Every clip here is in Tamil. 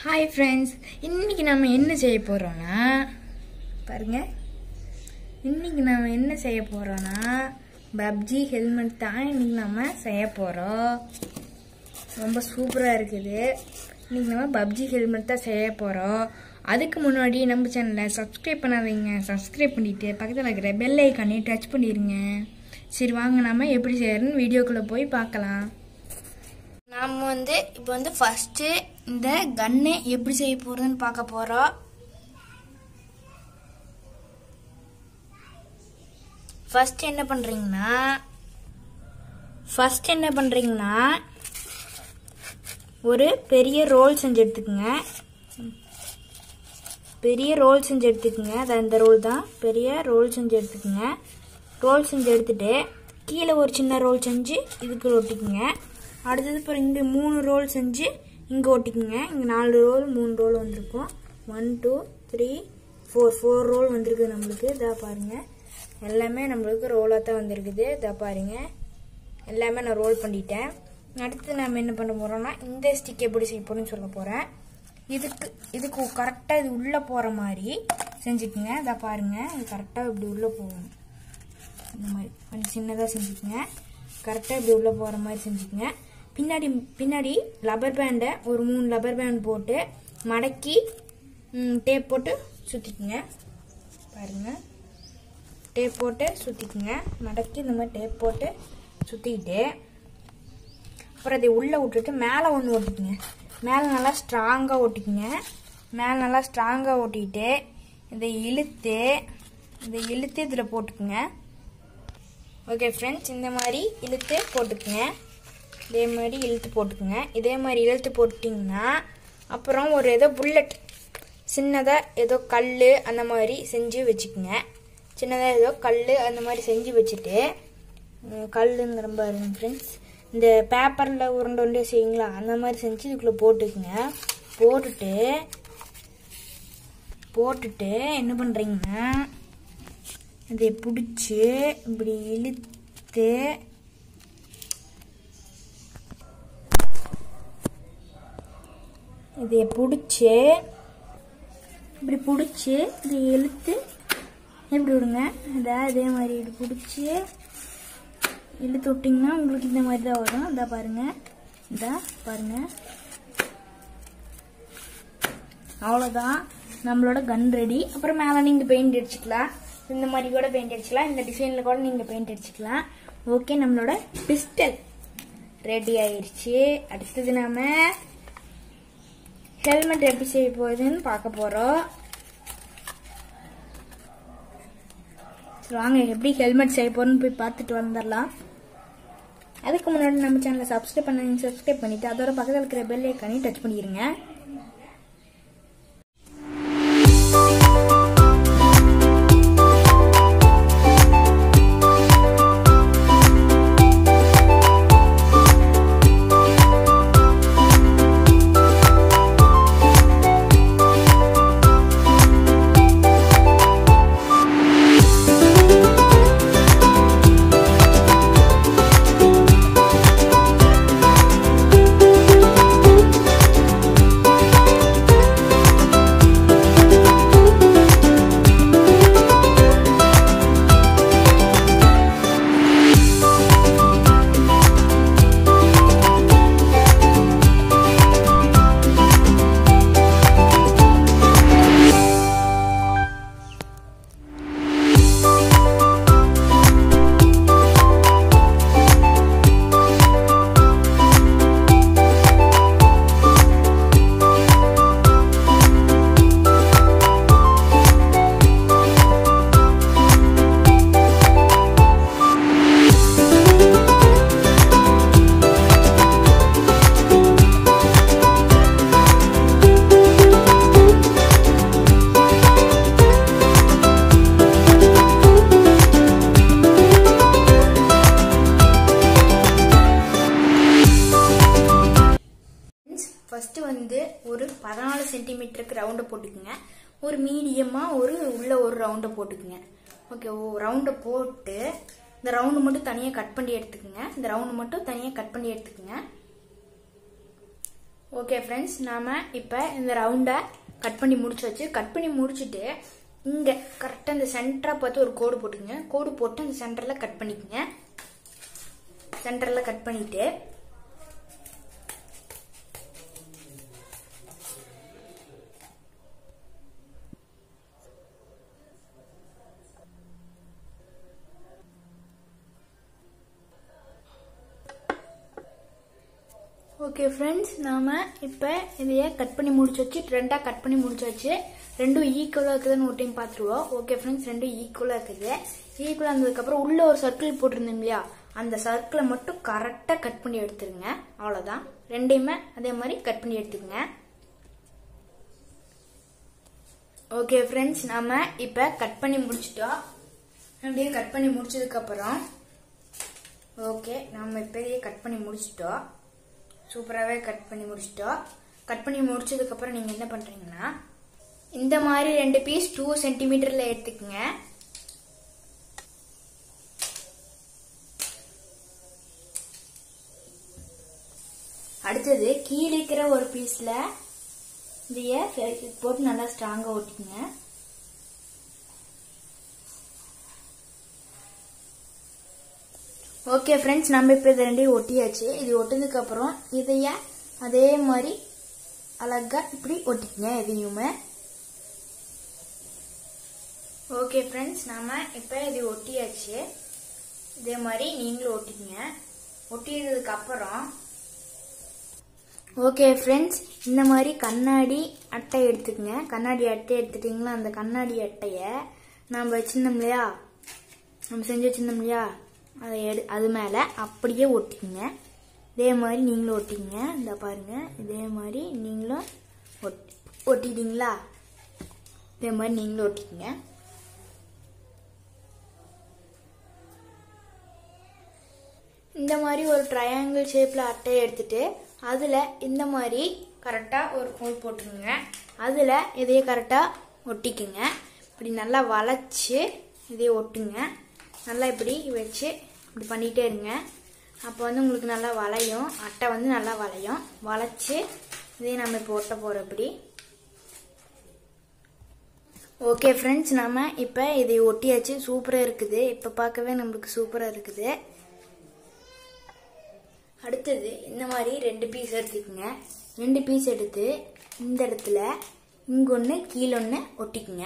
ஹாய் ஃப்ரெண்ட்ஸ் இன்னைக்கு நம்ம என்ன செய்ய போகிறோன்னா பாருங்க இன்னைக்கு நம்ம என்ன செய்ய போகிறோன்னா பப்ஜி ஹெல்மெட் தான் இன்னைக்கு நம்ம செய்ய போகிறோம் ரொம்ப சூப்பராக இருக்குது இன்னைக்கு நம்ம பப்ஜி ஹெல்மெட் தான் செய்ய போகிறோம் அதுக்கு முன்னாடி நம்ம சேனலை சப்ஸ்கிரைப் பண்ணாதீங்க சப்ஸ்கிரைப் பண்ணிட்டு பக்கத்தில் இருக்கிற பெல் ஐக்கானே டச் பண்ணிடுங்க சரி வாங்க நம்ம எப்படி செய்யறதுன்னு வீடியோக்குள்ளே போய் பார்க்கலாம் நாம் வந்து இப்போ வந்து ஃபஸ்ட்டு இந்த கன்னை எப்படி செய்ய போகிறதுன்னு பார்க்க போகிறோம் ஃபர்ஸ்ட் என்ன பண்ணுறீங்கன்னா ஃபர்ஸ்ட் என்ன பண்ணுறீங்கன்னா ஒரு பெரிய ரோல் செஞ்சு எடுத்துக்கோங்க பெரிய ரோல் செஞ்சு எடுத்துக்கோங்க அது இந்த ரோல் தான் பெரிய ரோல் செஞ்சு எடுத்துக்கோங்க ரோல் செஞ்சு எடுத்துட்டு கீழே ஒரு சின்ன ரோல் செஞ்சு இதுக்கு ஒட்டிக்குங்க அடுத்தது அப்புறம் இங்கே மூணு ரோல் செஞ்சு இங்கே ஒட்டிக்குங்க இங்கே நாலு ரோல் மூணு ரோல் வந்திருக்கும் one two three four four roll வந்திருக்குது நம்மளுக்கு இதா பாருங்க எல்லாமே நம்மளுக்கு ரோலாக தான் வந்திருக்குது இதா பாருங்க எல்லாமே நான் ரோல் பண்ணிட்டேன் அடுத்து நம்ம என்ன பண்ண போகிறோம்னா இந்த ஸ்டிக் எப்படி செய்ய போகிறோம்னு சொல்ல போகிறேன் இதுக்கு இதுக்கு கரெக்டாக இது உள்ளே போகிற மாதிரி செஞ்சுக்குங்க இதை பாருங்க இது கரெக்டாக இப்படி உள்ளே போகணும் இந்த மாதிரி கொஞ்சம் சின்னதாக செஞ்சுக்குங்க கரெக்டாக இப்படி உள்ளே போகிற மாதிரி செஞ்சுக்குங்க பின்னாடி பின்னாடி லப்பர் பேண்டை ஒரு மூணு லப்பர் பேண்ட் போட்டு மடக்கி டேப் போட்டு சுற்றிக்குங்க பாருங்க டேப் போட்டு சுற்றிக்குங்க மடக்கி இந்த மாதிரி டேப் போட்டு சுற்றிக்கிட்டு அப்புறம் அதை உள்ளே விட்டுட்டு மேலே ஒன்று ஒட்டிக்குங்க மேலே நல்லா ஸ்ட்ராங்காக ஒட்டிக்குங்க மேலே நல்லா ஸ்ட்ராங்காக ஒட்டிக்கிட்டு இதை இழுத்து இதை இழுத்து இதில் போட்டுக்குங்க ஓகே ஃப்ரெண்ட்ஸ் இந்த மாதிரி இழுத்து போட்டுக்குங்க இதே மாதிரி இழுத்து போட்டுக்குங்க இதே மாதிரி இழுத்து போட்டிங்கன்னா அப்புறம் ஒரு ஏதோ புல்லட் சின்னதாக ஏதோ கல் அந்த மாதிரி செஞ்சு வச்சுக்குங்க சின்னதாக ஏதோ கல் அந்த மாதிரி செஞ்சு வச்சுட்டு கல்லுங்கிற பாருங்க ஃப்ரெண்ட்ஸ் இந்த பேப்பரில் உருண்டை உருண்டை செய்யுங்களா அந்த மாதிரி செஞ்சு இதுக்குள்ளே போட்டுக்குங்க போட்டுட்டு போட்டுட்டு என்ன பண்ணுறீங்கன்னா இதை பிடிச்சி இப்படி இழுத்து இதை பிடிச்சி இப்படி பிடிச்சி இதை இழுத்து எப்படி விடுங்க இதை அதே மாதிரி இப்படி பிடிச்சி இழுத்து விட்டிங்கன்னா உங்களுக்கு இந்த மாதிரி தான் வரும் இதா பாருங்க இதா பாருங்க அவ்வளோதான் நம்மளோட கன் ரெடி அப்புறம் மேலே நீங்கள் பெயிண்ட் அடிச்சுக்கலாம் இந்த மாதிரி கூட பெயிண்ட் அடிச்சுக்கலாம் இந்த டிசைனில் கூட நீங்கள் பெயிண்ட் அடிச்சுக்கலாம் ஓகே நம்மளோட பிஸ்டல் ரெடி ஆயிடுச்சு அடுத்தது நாம ஹெல்மெட் எப்படி செய்ய போகுதுன்னு பார்க்க போகிறோம் வாங்க எப்படி ஹெல்மெட் செய்ய போறோம்னு போய் பார்த்துட்டு வந்துடலாம் அதுக்கு முன்னாடி நம்ம சேனலை சப்ஸ்கிரைப் பண்ணி சப்ஸ்கிரைப் பண்ணிட்டு அதோட பக்கத்தில் இருக்கிற பெல் ஐக்கானே டச் பண்ணிடுங்க ஃபஸ்ட்டு வந்து ஒரு பதினாலு சென்டிமீட்டருக்கு ரவுண்டை போட்டுக்குங்க ஒரு மீடியமாக ஒரு உள்ள ஒரு ரவுண்டை போட்டுக்குங்க ஓகே ஓ ரவுண்டை போட்டு இந்த ரவுண்டு மட்டும் தனியாக கட் பண்ணி எடுத்துக்கோங்க இந்த ரவுண்டு மட்டும் தனியாக கட் பண்ணி எடுத்துக்கோங்க ஓகே ஃப்ரெண்ட்ஸ் நாம இப்போ இந்த ரவுண்டை கட் பண்ணி முடிச்சாச்சு கட் பண்ணி முடிச்சுட்டு இங்கே கரெக்டாக இந்த சென்டராக பார்த்து ஒரு கோடு போட்டுங்க கோடு போட்டு அந்த சென்டரில் கட் பண்ணிக்கங்க சென்டரில் கட் பண்ணிட்டு ஓகே ஃப்ரெண்ட்ஸ் நாம இப்போ இதைய கட் பண்ணி முடிச்சாச்சு ரெண்டாக கட் பண்ணி முடிச்சாச்சு ரெண்டும் ஈக்குவலாக இருக்குதுன்னு ஒரு டைம் பார்த்துருவோம் ஓகே ஃப்ரெண்ட்ஸ் ரெண்டும் ஈக்குவலாக இருக்குது ஈக்குவலாக இருந்ததுக்கப்புறம் உள்ள ஒரு சர்க்கிள் போட்டிருந்தோம் இல்லையா அந்த சர்க்கிளை மட்டும் கரெக்டாக கட் பண்ணி எடுத்துருங்க அவ்வளோதான் ரெண்டையுமே அதே மாதிரி கட் பண்ணி எடுத்துக்கங்க ஓகே ஃப்ரெண்ட்ஸ் நாம இப்போ கட் பண்ணி முடிச்சிட்டோம் அப்படியே கட் பண்ணி முடிச்சதுக்கப்புறம் ஓகே நம்ம இப்போதையே கட் பண்ணி முடிச்சிட்டோம் சூப்பராகவே கட் பண்ணி முடிச்சிட்டோம் கட் பண்ணி முடிச்சதுக்கப்புறம் நீங்கள் என்ன பண்ணுறீங்கன்னா இந்த மாதிரி ரெண்டு பீஸ் டூ சென்டிமீட்டரில் எடுத்துக்கங்க அடுத்தது கீழே இருக்கிற ஒரு பீஸில் இதைய போட்டு நல்லா ஸ்ட்ராங்காக ஒட்டிக்கங்க ஓகே ஃப்ரெண்ட்ஸ் நம்ம இப்போ இது ரெண்டையும் ஒட்டியாச்சு இது ஒட்டினதுக்கு அப்புறம் இதைய அதே மாதிரி அழகா இப்படி ஒட்டிக்கங்க எதையுமே ஓகே ஃப்ரெண்ட்ஸ் நாம இப்போ இது ஒட்டியாச்சு இதே மாதிரி நீங்களும் ஒட்டிக்கங்க ஒட்டியதுக்கு அப்புறம் ஓகே ஃப்ரெண்ட்ஸ் இந்த மாதிரி கண்ணாடி அட்டை எடுத்துக்கங்க கண்ணாடி அட்டை எடுத்துட்டீங்களா அந்த கண்ணாடி அட்டையை நாம் வச்சிருந்தோம் இல்லையா நம்ம செஞ்சு வச்சிருந்தோம் இல்லையா அதை எடு அது மேலே அப்படியே ஒட்டிக்கங்க இதே மாதிரி நீங்களும் ஒட்டிக்கங்க இந்த பாருங்க இதே மாதிரி நீங்களும் ஒட்டி ஒட்டிட்டீங்களா இதே மாதிரி நீங்களும் ஒட்டிக்கங்க இந்த மாதிரி ஒரு ட்ரையாங்கிள் ஷேப்பில் அட்டையை எடுத்துட்டு அதில் இந்த மாதிரி கரெக்டாக ஒரு கோல் போட்டுருங்க அதில் இதையே கரெக்டாக ஒட்டிக்குங்க இப்படி நல்லா வளைச்சி இதையே ஒட்டுங்க நல்லா இப்படி வச்சு இப்படி பண்ணிகிட்டே இருங்க அப்போ வந்து உங்களுக்கு நல்லா வளையும் அட்டை வந்து நல்லா வளையும் வளைச்சி இதே நம்ம இப்போ ஒட்ட போகிறோம் இப்படி ஓகே ஃப்ரெண்ட்ஸ் நம்ம இப்போ இதை ஒட்டியாச்சு சூப்பராக இருக்குது இப்போ பார்க்கவே நம்மளுக்கு சூப்பராக இருக்குது அடுத்தது இந்த மாதிரி ரெண்டு பீஸ் எடுத்துக்கோங்க ரெண்டு பீஸ் எடுத்து இந்த இடத்துல இங்க ஒன்று கீழே ஒன்று ஒட்டிக்குங்க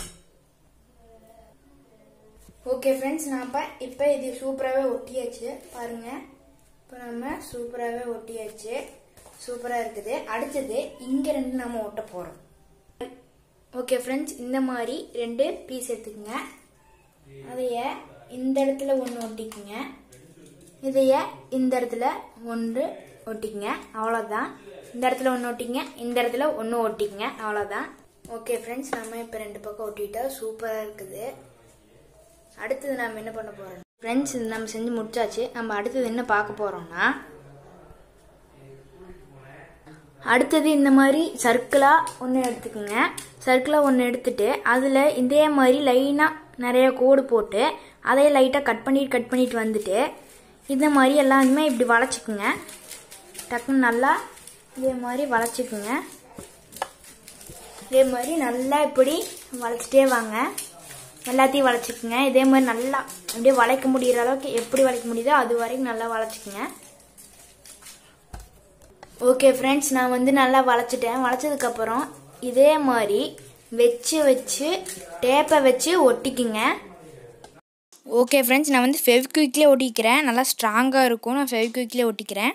ஓகே ஃப்ரெண்ட்ஸ் நான் இப்போ இப்போ இது சூப்பராகவே ஒட்டியாச்சு பாருங்க இப்போ நம்ம சூப்பராகவே ஒட்டியாச்சு சூப்பராக இருக்குது அடுத்தது இங்கே ரெண்டு நம்ம ஒட்ட போகிறோம் ஓகே ஃப்ரெண்ட்ஸ் இந்த மாதிரி ரெண்டு பீஸ் எடுத்துக்கோங்க அதைய இந்த இடத்துல ஒன்று ஒட்டிக்குங்க இதைய இந்த இடத்துல ஒன்று ஒட்டிக்கங்க அவ்வளோதான் இந்த இடத்துல ஒன்று ஒட்டிங்க இந்த இடத்துல ஒன்று ஒட்டிக்கங்க அவ்வளோதான் ஓகே ஃப்ரெண்ட்ஸ் நம்ம இப்போ ரெண்டு பக்கம் ஒட்டிட்டா சூப்பராக இருக்குது அடுத்தது நம்ம என்ன பண்ண போகிறோம் ஃப்ரெண்ட்ஸ் இது நம்ம செஞ்சு முடிச்சாச்சு நம்ம அடுத்தது என்ன பார்க்க போகிறோம்னா அடுத்தது இந்த மாதிரி சர்க்கிளாக ஒன்று எடுத்துக்கோங்க சர்க்கிளாக ஒன்று எடுத்துட்டு அதில் இதே மாதிரி லைனாக நிறைய கோடு போட்டு அதையே லைட்டாக கட் பண்ணிட்டு கட் பண்ணிட்டு வந்துட்டு இந்த மாதிரி எல்லாருமே இப்படி வளைச்சிக்குங்க டக்குன்னு நல்லா இதே மாதிரி வளைச்சிக்குங்க இதே மாதிரி நல்லா இப்படி வளைச்சிட்டே வாங்க எல்லாத்தையும் வளைச்சிக்குங்க இதே மாதிரி நல்லா அப்படியே வளைக்க முடியிற அளவுக்கு எப்படி வளைக்க முடியுதோ அது வரைக்கும் நல்லா வளைச்சிக்குங்க ஓகே ஃப்ரெண்ட்ஸ் நான் வந்து நல்லா வளைச்சிட்டேன் வளைச்சதுக்கப்புறம் இதே மாதிரி வச்சு வச்சு டேப்பை வச்சு ஒட்டிக்குங்க ஓகே ஃப்ரெண்ட்ஸ் நான் வந்து ஃபெவிக்விக்லேயே ஒட்டிக்கிறேன் நல்லா ஸ்ட்ராங்காக இருக்கும் நான் ஃபெவிக்விக்லேயே ஒட்டிக்கிறேன்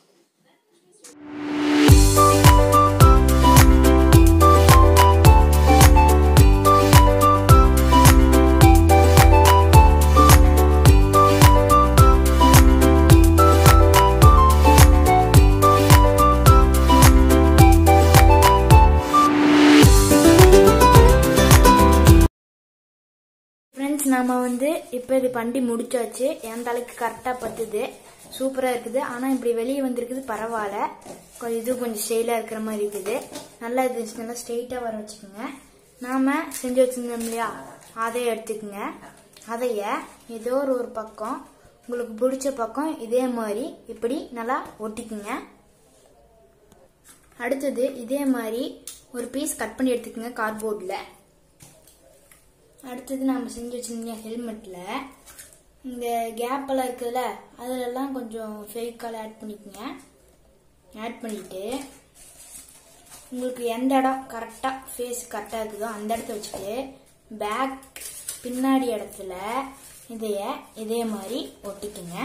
ஃப்ரெண்ட்ஸ் நாம வந்து இப்போ இது பண்ணி முடிச்சாச்சு என் தலைக்கு கரெக்டாக பத்துது சூப்பராக இருக்குது ஆனால் இப்படி வெளியே வந்திருக்குது பரவாயில்ல கொஞ்சம் இது கொஞ்சம் ஸ்டைலாக இருக்கிற மாதிரி இருக்குது நல்லா இது நல்லா ஸ்ட்ரெயிட்டாக வர வச்சுக்கோங்க நாம் செஞ்சு வச்சுருந்தோம் இல்லையா அதை எடுத்துக்கோங்க அதைய ஏதோ ஒரு ஒரு பக்கம் உங்களுக்கு பிடிச்ச பக்கம் இதே மாதிரி இப்படி நல்லா ஒட்டிக்குங்க அடுத்தது இதே மாதிரி ஒரு பீஸ் கட் பண்ணி எடுத்துக்கோங்க கார்ட்போர்டில் அடுத்தது நம்ம செஞ்சு வச்சிருந்தீங்க ஹெல்மெட்டில் இந்த கேப்பெல்லாம் இருக்குதுல்ல அதிலெல்லாம் கொஞ்சம் ஃபேக்கால் ஆட் பண்ணிக்கோங்க ஆட் பண்ணிவிட்டு உங்களுக்கு எந்த இடம் கரெக்டாக ஃபேஸ் கரெக்டாக இருக்குதோ அந்த இடத்த வச்சுட்டு பேக் பின்னாடி இடத்துல இதைய இதே மாதிரி ஒட்டிக்குங்க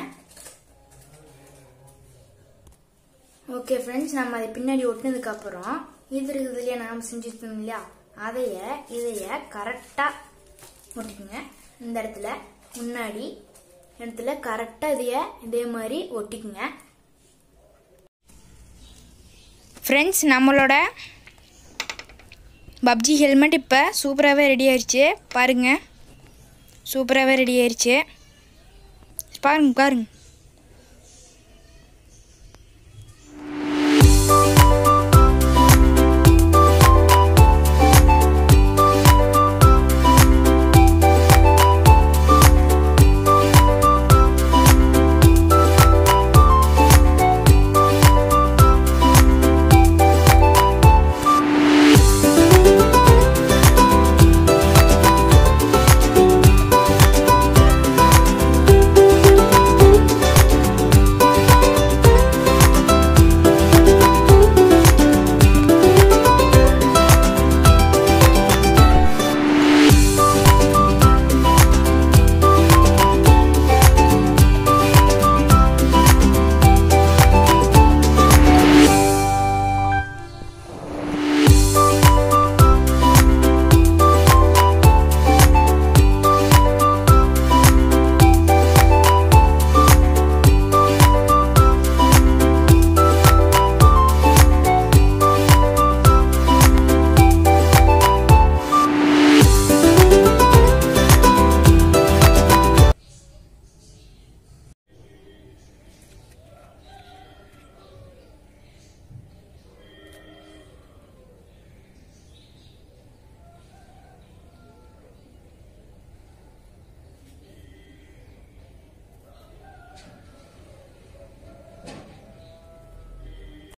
ஓகே ஃப்ரெண்ட்ஸ் நம்ம அதை பின்னாடி ஒட்டினதுக்கு அப்புறம் இது இருக்குது இல்லையா நாம் செஞ்சுருக்கோம் இல்லையா அதைய இதைய கரெக்டாக ஒட்டிக்குங்க இந்த இடத்துல முன்னாடி இடத்துல கரெக்டாக இதைய இதே மாதிரி ஒட்டிக்குங்க ஃப்ரெண்ட்ஸ் நம்மளோட பப்ஜி ஹெல்மெட் இப்போ சூப்பராகவே ரெடி ஆயிடுச்சு பாருங்கள் சூப்பராகவே ரெடி ஆயிடுச்சு பாருங்க பாருங்க